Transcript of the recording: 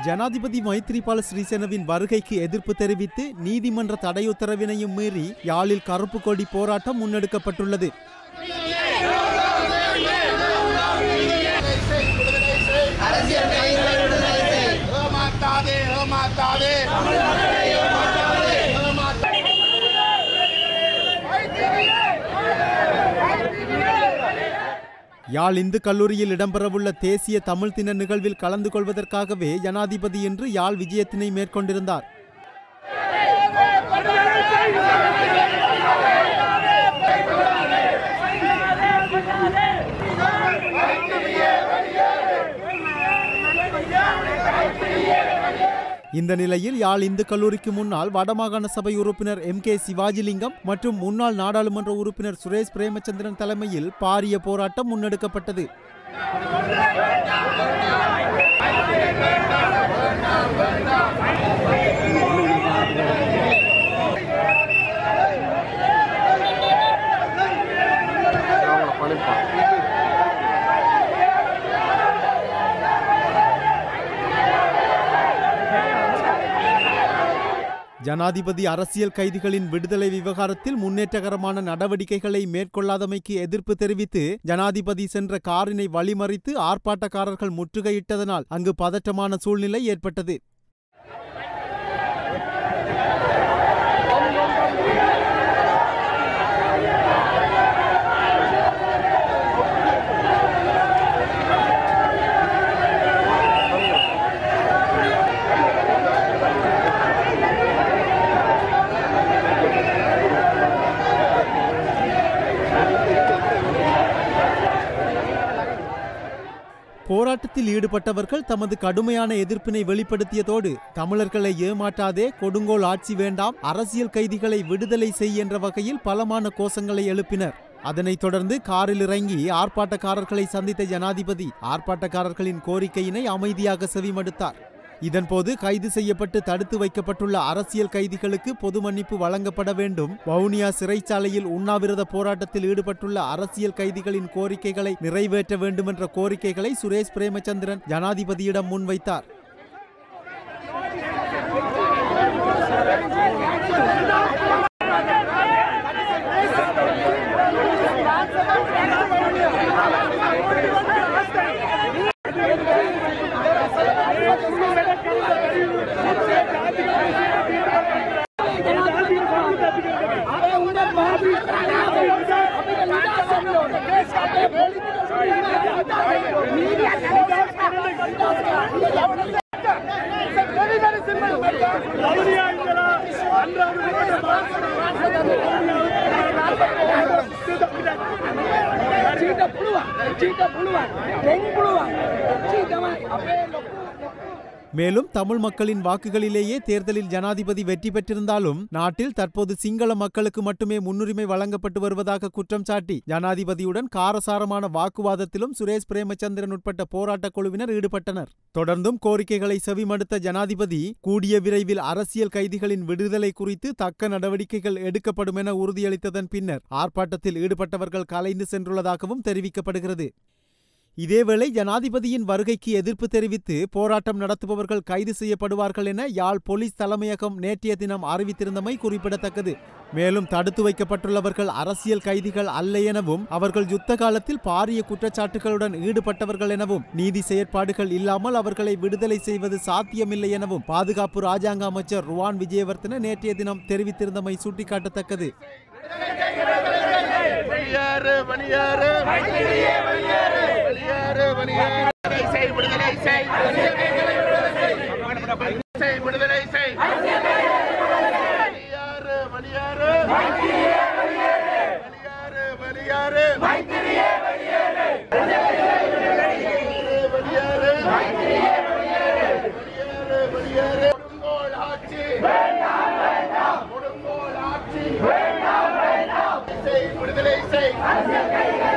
ஜனாதிபதி மைத்ரிபால சிறிசேனவின் வருகைக்கு எதிர்ப்பு தெரிவித்து நீதிமன்ற தடை உத்தரவினையும் மீறி யாழில் கருப்பு கொடி போராட்டம் முன்னெடுக்கப்பட்டுள்ளது ஏமாத்தாதே ஏமாத்தாதே யாழ் இந்து கல்லூரியில் இடம்பெறவுள்ள தேசிய தமிழ் தின நிகழ்வில் கலந்து கொள்வதற்காகவே ஜனாதிபதி இன்று யாழ் விஜயத்தினை மேற்கொண்டிருந்தார் இந்த நிலையில் யாழ் இந்து கல்லூரிக்கு முன்னால் வடமாகாண சபை உறுப்பினர் எம் கே சிவாஜிலிங்கம் மற்றும் முன்னாள் நாடாளுமன்ற உறுப்பினர் சுரேஷ் பிரேமச்சந்திரன் தலைமையில் பாரிய போராட்டம் முன்னெடுக்கப்பட்டது ஜனாதிபதி அரசியல் கைதிகளின் விடுதலை விவகாரத்தில் முன்னேற்றகரமான நடவடிக்கைகளை மேற்கொள்ளாதமைக்கு எதிர்ப்பு தெரிவித்து ஜனாதிபதி சென்ற காரினை வழிமறித்து ஆர்ப்பாட்டக்காரர்கள் முற்றுகையிட்டதனால் அங்கு பதற்றமான சூழ்நிலை ஏற்பட்டது போராட்டத்தில் ஈடுபட்டவர்கள் தமது கடுமையான எதிர்ப்பினை வெளிப்படுத்தியதோடு தமிழர்களை ஏமாற்றாதே கொடுங்கோல் ஆட்சி வேண்டாம் அரசியல் கைதிகளை விடுதலை செய் என்ற வகையில் பலமான கோஷங்களை எழுப்பினர் அதனைத் தொடர்ந்து காரில் இறங்கி ஆர்ப்பாட்டக்காரர்களை சந்தித்த ஜனாதிபதி ஆர்ப்பாட்டக்காரர்களின் கோரிக்கையினை அமைதியாக செவிமடுத்தார் இதன்போது கைது செய்யப்பட்டு தடுத்து வைக்கப்பட்டுள்ள அரசியல் கைதிகளுக்கு பொது மன்னிப்பு வழங்கப்பட வேண்டும் வவுனியா சிறைச்சாலையில் உண்ணாவிரத போராட்டத்தில் ஈடுபட்டுள்ள அரசியல் கைதிகளின் கோரிக்கைகளை நிறைவேற்ற வேண்டும் என்ற கோரிக்கைகளை சுரேஷ் பிரேமச்சந்திரன் ஜனாதிபதியிடம் முன்வைத்தார் චීට පුළුවන් චීට පුළුවන් දෙන්න පුළුවන් චී තමයි අපේ ලොකු மேலும் தமிழ் மக்களின் வாக்குகளிலேயே தேர்தலில் ஜனாதிபதி வெற்றி பெற்றிருந்தாலும் நாட்டில் தற்போது சிங்கள மக்களுக்கு மட்டுமே முன்னுரிமை வழங்கப்பட்டு வருவதாக குற்றம் சாட்டி ஜனாதிபதியுடன் காரசாரமான வாக்குவாதத்திலும் சுரேஷ் பிரேமச்சந்திரன் உட்பட்ட போராட்டக் குழுவினர் ஈடுபட்டனர் தொடர்ந்தும் கோரிக்கைகளை செவிமடுத்த ஜனாதிபதி கூடிய விரைவில் அரசியல் கைதிகளின் விடுதலை குறித்து தக்க நடவடிக்கைகள் எடுக்கப்படும் என உறுதியளித்ததன் பின்னர் ஆர்ப்பாட்டத்தில் ஈடுபட்டவர்கள் கலைந்து சென்றுள்ளதாகவும் தெரிவிக்கப்படுகிறது இதேவேளை ஜனாதிபதியின் வருகைக்கு எதிர்ப்பு தெரிவித்து போராட்டம் நடத்துபவர்கள் கைது செய்யப்படுவார்கள் என யாழ் போலீஸ் தலைமையகம் நேற்றைய தினம் அறிவித்திருந்தமை குறிப்பிடத்தக்கது மேலும் தடுத்து வைக்கப்பட்டுள்ளவர்கள் அரசியல் கைதிகள் அல்ல எனவும் அவர்கள் யுத்த காலத்தில் பாரிய குற்றச்சாட்டுகளுடன் ஈடுபட்டவர்கள் எனவும் நீதி செயற்பாடுகள் இல்லாமல் அவர்களை விடுதலை செய்வது சாத்தியமில்லை எனவும் பாதுகாப்பு ராஜாங்க அமைச்சர் ருவான் விஜயவர்த்தன நேற்றைய தினம் தெரிவித்திருந்தமை சுட்டிக்காட்டத்தக்கது வெளியேறு வெளியேறு வெளியேறு வெளியேறு செய் விடுதலை செய் செய் விடுதலை செய் வெளியேறு வெளியேறு வெளியேறு வெளியேறு வெளியேறு வெளியேறு வெளியேறு கொடுங்கோல் ஆட்சி கொடுங்கோல் ஆட்சி செய் விடுதலை செய்